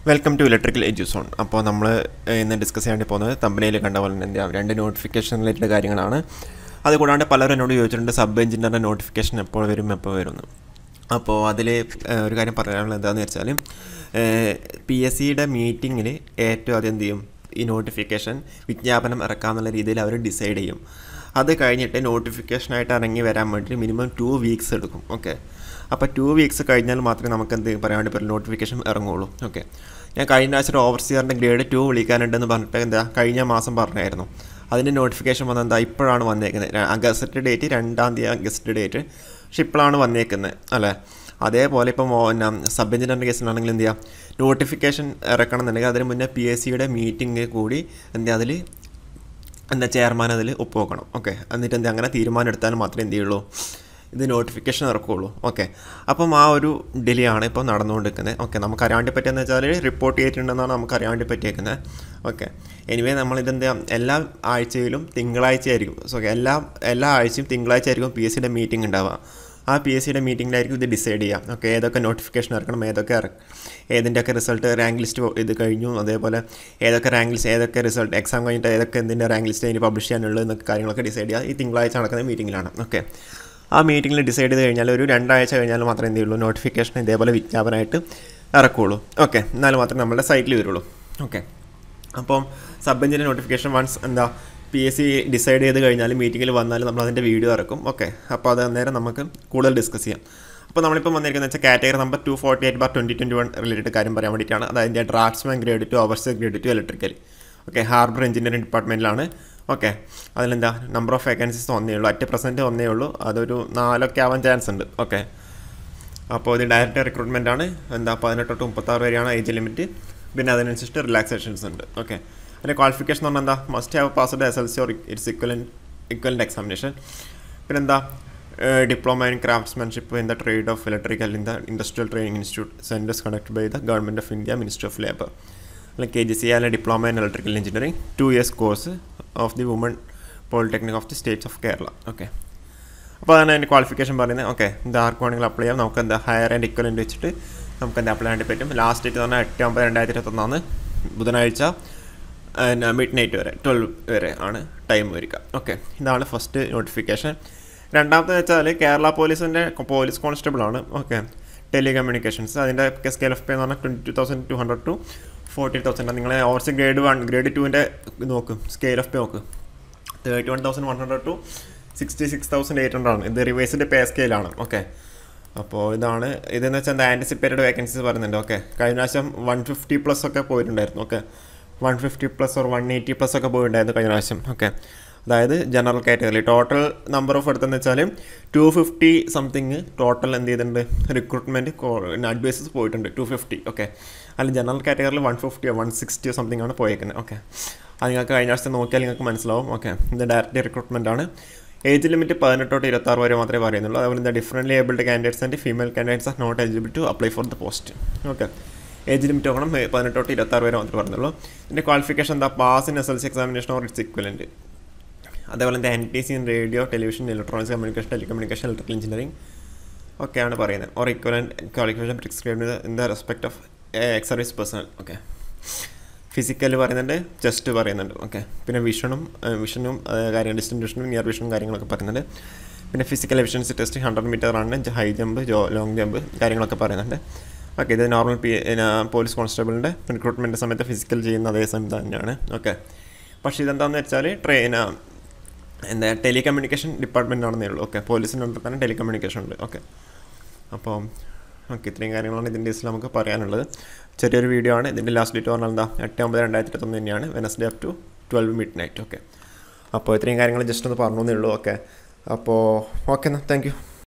welcome to electrical എഡ്യൂസോൺ അപ്പോൾ നമ്മൾ ഇന്ന് ഡിസ്കസ് ചെയ്യാൻ വേണ്ടി പോകുന്നത് തമ്പനയിൽ കണ്ട പോലെ തന്നെ എന്താ രണ്ട് നോട്ടിഫിക്കേഷൻ റിലേറ്റഡ് കാര്യങ്ങളാണ് അതുകൂടാണ്ട് പലരും എന്നോട് ചോദിച്ചിട്ടുണ്ട് സബ് എഞ്ചിനീയറിൻ്റെ നോട്ടിഫിക്കേഷൻ എപ്പോൾ വരും എപ്പോൾ വരുമെന്ന് അപ്പോൾ അതിൽ ഒരു കാര്യം പറയാനുള്ളത് എന്താണെന്ന് വെച്ചാൽ പി എസ് സിയുടെ മീറ്റിങ്ങിൽ ഏറ്റവും ആദ്യം എന്ത് ചെയ്യും ഈ നോട്ടിഫിക്കേഷൻ വിജ്ഞാപനം ഇറക്കാമെന്നുള്ള രീതിയിൽ അവർ ഡിസൈഡ് ചെയ്യും അത് കഴിഞ്ഞിട്ട് നോട്ടിഫിക്കേഷനായിട്ട് ഇറങ്ങി വരാൻ വേണ്ടി മിനിമം ടു വീക്സ് എടുക്കും ഓക്കെ അപ്പോൾ ടു വീക്സ് കഴിഞ്ഞാൽ മാത്രമേ നമുക്ക് എന്ത് പറയാൻ വേണ്ടി പറ്റും നോട്ടിഫിക്കേഷൻ ഇറങ്ങുള്ളൂ ഓക്കെ ഞാൻ കഴിഞ്ഞ ആഴ്ച ഒരു ഓവർസിയറിൻ്റെ ഗ്രേഡ് ടു വിളിക്കാനുണ്ടെന്ന് പറഞ്ഞിട്ട് എന്താ കഴിഞ്ഞ മാസം പറഞ്ഞായിരുന്നു അതിൻ്റെ നോട്ടിഫിക്കേഷൻ വന്നത് എന്താ ഇപ്പോഴാണ് വന്നേക്കുന്നത് അഗസ്റ്റ് ഡേറ്റ് രണ്ടാം തീയതി അഗസ്റ്റ് ഡേറ്റ് പക്ഷെ ഇപ്പോഴാണ് വന്നേക്കുന്നത് അല്ലേ അതേപോലെ ഇപ്പം പിന്നെ സബ് എഞ്ചിനീയറിൻ്റെ കേസിലാണെങ്കിൽ എന്ത് ചെയ്യുക നോട്ടിഫിക്കേഷൻ ഇറക്കണം എന്നുണ്ടെങ്കിൽ അതിന് മുന്നേ പി എസ് സിയുടെ മീറ്റിംഗ് കൂടി എന്താ അതിൽ എന്താ ചെയർമാൻ അതിൽ ഒപ്പുവെക്കണം ഓക്കെ എന്നിട്ട് എന്താ അങ്ങനെ തീരുമാനം എടുത്താൽ മാത്രമേ എന്ത് ചെയ്യുള്ളൂ ഇത് നോട്ടിഫിക്കേഷൻ ഇറക്കുള്ളൂ ഓക്കെ അപ്പം ആ ഒരു ഡിലേ ആണ് ഇപ്പോൾ നടന്നുകൊണ്ടിരിക്കുന്നത് ഓക്കെ നമുക്ക് അറിയാൻ വേണ്ടി പറ്റിയെന്ന് വെച്ചാൽ റിപ്പോർട്ട് ചെയ്തിട്ടുണ്ടെന്നാണ് നമുക്ക് അറിയാൻ വേണ്ടി പറ്റിയേക്കുന്നത് ഓക്കെ എനിവേ നമ്മളിതെന്താ എല്ലാ ആഴ്ചയിലും തിങ്കളാഴ്ച ആയിരിക്കും സോ എല്ലാ എല്ലാ ആഴ്ചയും തിങ്കളാഴ്ച ആയിരിക്കും പി എസ് സിയുടെ മീറ്റിംഗ് ഉണ്ടാവുക ആ പി എസ് സിയുടെ മീറ്റിങ്ങിലായിരിക്കും ഇത് ഡിസൈഡ് ചെയ്യാം ഓക്കെ ഏതൊക്കെ നോട്ടിഫിക്കേഷൻ ഇറക്കണം ഏതൊക്കെ ഇറ ഏതിൻ്റെയൊക്കെ റിസൾട്ട് റാങ്ക് ലിസ്റ്റ് ഇത് കഴിഞ്ഞു അതേപോലെ ഏതൊക്കെ റാങ്ക് ലിസ്റ്റ് ഏതൊക്കെ റിസൾട്ട് എക്സാം കഴിഞ്ഞിട്ട് ഏതൊക്കെ എന്തിൻ്റെ റാങ്ക് ലിസ്റ്റ് അതിന് പബ്ലിഷ് ചെയ്യാനുള്ളത് എന്നൊക്കെ കാര്യങ്ങളൊക്കെ ഡിസൈഡ് ചെയ്യുക ഈ തിങ്കളാഴ്ച നടക്കുന്ന മീറ്റിങ്ങിലാണ് ഓക്കെ ആ മീറ്റിങ്ങിൽ ഡിസൈഡ് ചെയ്ത് കഴിഞ്ഞാൽ ഒരു രണ്ടാഴ്ച കഴിഞ്ഞാൽ മാത്രമേ എന്ത് ചെയ്യുള്ളൂ നോട്ടിഫിക്കേഷൻ ഇതേപോലെ വിജ്ഞാപനമായിട്ട് ഇറക്കുള്ളൂ ഓക്കെ എന്നാൽ മാത്രമേ നമ്മുടെ സൈറ്റിൽ വരുള്ളൂ ഓക്കെ അപ്പം സബ് എഞ്ചിൻ്റെ നോട്ടിഫിക്കേഷൻ വൺസ് എന്താ പി എസ് സി ഡിസൈഡ് ചെയ്ത് കഴിഞ്ഞാൽ മീറ്റിങ്ങിൽ വന്നാൽ നമ്മൾ അതിൻ്റെ വീഡിയോ ഇറക്കും ഓക്കെ അപ്പോൾ അത് അന്നേരം നമുക്ക് കൂടുതൽ ഡിസ്കസ് ചെയ്യാം അപ്പോൾ നമ്മളിപ്പോൾ വന്നിരിക്കുന്നത് വെച്ചാൽ category number two forty eight bar twenty twenty one related കാര്യം പറയാൻ വേണ്ടിയിട്ടാണ് അതായത് draftsman grade two overseer grade two electrical okay harbour engineering ഡിപ്പാർട്ട്മെൻറ്റിലാണ് ഓക്കെ അതിലെന്താ നമ്പർ ഓഫ് വേക്കൻസീസ് ഒന്നേ ഉള്ളൂ അറ്റ് പ്രസൻറ്റ് ഒന്നേ ഉള്ളൂ അതൊരു നാലൊക്കെ ആവാൻ ചാൻസ് ഉണ്ട് ഓക്കെ അപ്പോൾ ഇത് ഡയറക്റ്റ് റിക്രൂട്ട്മെൻ്റ് ആണ് എന്താ പതിനെട്ട് തൊട്ട് മുപ്പത്താറ് വരെയാണ് ഏജ് ലിമിറ്റ് പിന്നെ അതിനനുസരിച്ചിട്ട് റിലാക്സേഷൻസ് ഉണ്ട് ഓക്കെ അതിൻ്റെ ക്വാളിഫിക്കേഷൻ എന്ന് പറഞ്ഞാൽ എന്താ must have passed S L C or it's equivalent equivalent examination പിന്നെന്താ diploma in craftsmanship in the trade of electrical in the industrial training institute centres conduct by the government of India minister of labour അല്ലെങ്കിൽ K G C അല്ലെങ്കിൽ diploma in electrical engineering two years course of the woman polytechnic of the states of Kerala okay അപ്പോൾ അതാണ് അതിൻ്റെ qualification പറയുന്നത് okay ഇത് ആർക്ക് വേണമെങ്കിലും apply ചെയ്യാം നമുക്ക് എന്താ ഹയർ ആൻഡ് ഇക്വലൻ്റ് വെച്ചിട്ട് നമുക്ക് എന്താ അപ്ലൈ ചെയ്യാൻ പറ്റും ലാസ്റ്റ് ഡേറ്റ് എന്ന് പറഞ്ഞാൽ എട്ട് ഒമ്പത് രണ്ടായിരത്തി ഇരുപത്തൊന്നാണ് ബുധനാഴ്ച മിഡ് നൈറ്റ് വരെ ട്വൽവ് വരെ ആണ് ടൈം വരിക ഓക്കെ ഇതാണ് ഫസ്റ്റ് നോട്ടിഫിക്കേഷൻ രണ്ടാമത്തെ വെച്ചാൽ കേരള പോലീസിൻ്റെ പോലീസ് കോൺസ്റ്റബിൾ ആണ് ഓക്കെ ടെലി കമ്മ്യൂണിക്കേഷൻസ് അതിൻ്റെ സ്കെയിൽ ഓഫ് പേ എന്ന് പറഞ്ഞാൽ twenty two thousand two hundred to forty thousand നിങ്ങൾ ഓവർസ് ഗ്രേഡ് വൺ ഗ്രേഡ് ടുവിൻ്റെ നോക്ക് സ്കെയിൽ ഓഫ് പേ നോക്ക് thirty one thousand one hundred to sixty six thousand eight hundred ആണ് ഇത് റിവേഴ്സിൻ്റെ പേ സ്കെയിലാണ് ഓക്കെ അപ്പോൾ ഇതാണ് ഇതെന്ന് വെച്ചാൽ എന്താ ആൻറ്റിസിപ്പേറ്റഡ് വേക്കൻസീസ് പറയുന്നുണ്ട് ഓക്കെ കഴിഞ്ഞ പ്രാവശ്യം വൺ ഫിഫ്റ്റി പ്ലസ് ഒക്കെ പോയിട്ടുണ്ടായിരുന്നു okay one fifty plus or one eighty plus ഒക്കെ പോയിട്ടുണ്ടായിരുന്നു കഴിഞ്ഞ പ്രാവശ്യം ഓക്കെ അതായത് general category total number of എടുത്തെന്ന് വെച്ചാൽ ടു ഫിഫ്റ്റി സംതിങ് ടോട്ടൽ എന്ത് ചെയ്തിട്ടുണ്ട് റിക്രൂട്ട്മെൻറ്റ് അഡ്വൈസസ് പോയിട്ടുണ്ട് ടു ഫിഫ്റ്റി ഓക്കെ അതിൽ ജനറൽ കാറ്റഗറിയിൽ വൺ ഫിഫ്റ്റിയോ വൺ സിക്സ്റ്റിയോ സംതിങ് ആണ് പോയേക്കുന്നത് ഓക്കെ അത് നിങ്ങൾക്ക് കഴിഞ്ഞ ആഴ്ച നോക്കിയാൽ നിങ്ങൾക്ക് മനസ്സിലാവും ഓക്കെ ഇത് ഡയറക്റ്റ് റിക്രൂട്ട്മെൻ്റ് ആണ് ഏജ് ലിമിറ്റ് പതിനെട്ട് തൊട്ട് ഇരുപത്താറ് വരെ മാത്രമേ പറയുന്നുള്ളൂ അതുപോലെ എന്താ differently abled candidates and female candidates are not eligible to apply for the post okay age limit നോക്കണം പതിനെട്ട് തൊട്ട് ഇരുപത്താറ് വരെ മാത്രമേ പറയുന്നുള്ളൂ ഇതിൻ്റെ ക്വാളിഫിക്കേഷൻ എന്താ pass in S L C examination or its equivalent അതേപോലെ എന്താ N T C in radio television electronics communication telecommunication electrical engineering ഒക്കെയാണ് പറയുന്നത് or equivalent qualification prescribe in the respect of ex service personnel okay physical പറയുന്നുണ്ട് chest പറയുന്നുണ്ട് okay പിന്നെ വിഷനും വിഷനും കാര്യം distant വിഷനും near വിഷനും കാര്യങ്ങളൊക്കെ പറയുന്നുണ്ട് പിന്നെ physical efficiency test hundred metre ആണ് ഹൈ ജമ്പ് ജോ ലോങ് ജമ്പ് കാര്യങ്ങളൊക്കെ പറയുന്നുണ്ട് ഓക്കെ ഇത് നോർമൽ പി പോലീസ് കോൺസ്റ്റബിളിൻ്റെ റിക്രൂട്ട്മെൻറ്റ് സമയത്ത് ഫിസിക്കൽ ചെയ്യുന്ന അതേ സമയം തന്നെയാണ് ഓക്കെ പക്ഷേ ഇതെന്താണെന്ന് വെച്ചാൽ ട്രെയിൻ എന്താ ടെലികമ്മ്യൂണിക്കേഷൻ ഡിപ്പാർട്ട്മെൻ്റ് ആണെന്നേ ഉള്ളൂ ഓക്കെ പോലീസിൻ്റെ ഉള്ളിൽ തന്നെ ടെലികമ്മ്യൂണിക്കേഷൻ ഉണ്ട് ഓക്കെ അപ്പോൾ ഓക്കെ ഇത്രയും കാര്യങ്ങളാണ് ഇതിൻ്റെ കേസിൽ നമുക്ക് പറയാനുള്ളത് ചെറിയൊരു വീഡിയോ ആണ് ഇതിൻ്റെ ലാസ്റ്റ് ഡേറ്റ് പറഞ്ഞാൽ എന്താ എട്ട് ഒമ്പത് രണ്ടായിരത്തി ഇരുപത്തൊന്ന് തന്നെയാണ് Wednesday up to twelve midnight okay അപ്പോൾ ഇത്രയും കാര്യങ്ങൾ ജസ്റ്റ് ഒന്ന് പറഞ്ഞു എന്നേ ഉള്ളൂ ഓക്കെ അപ്പോൾ ഓക്കെ എന്നാൽ താങ്ക് യു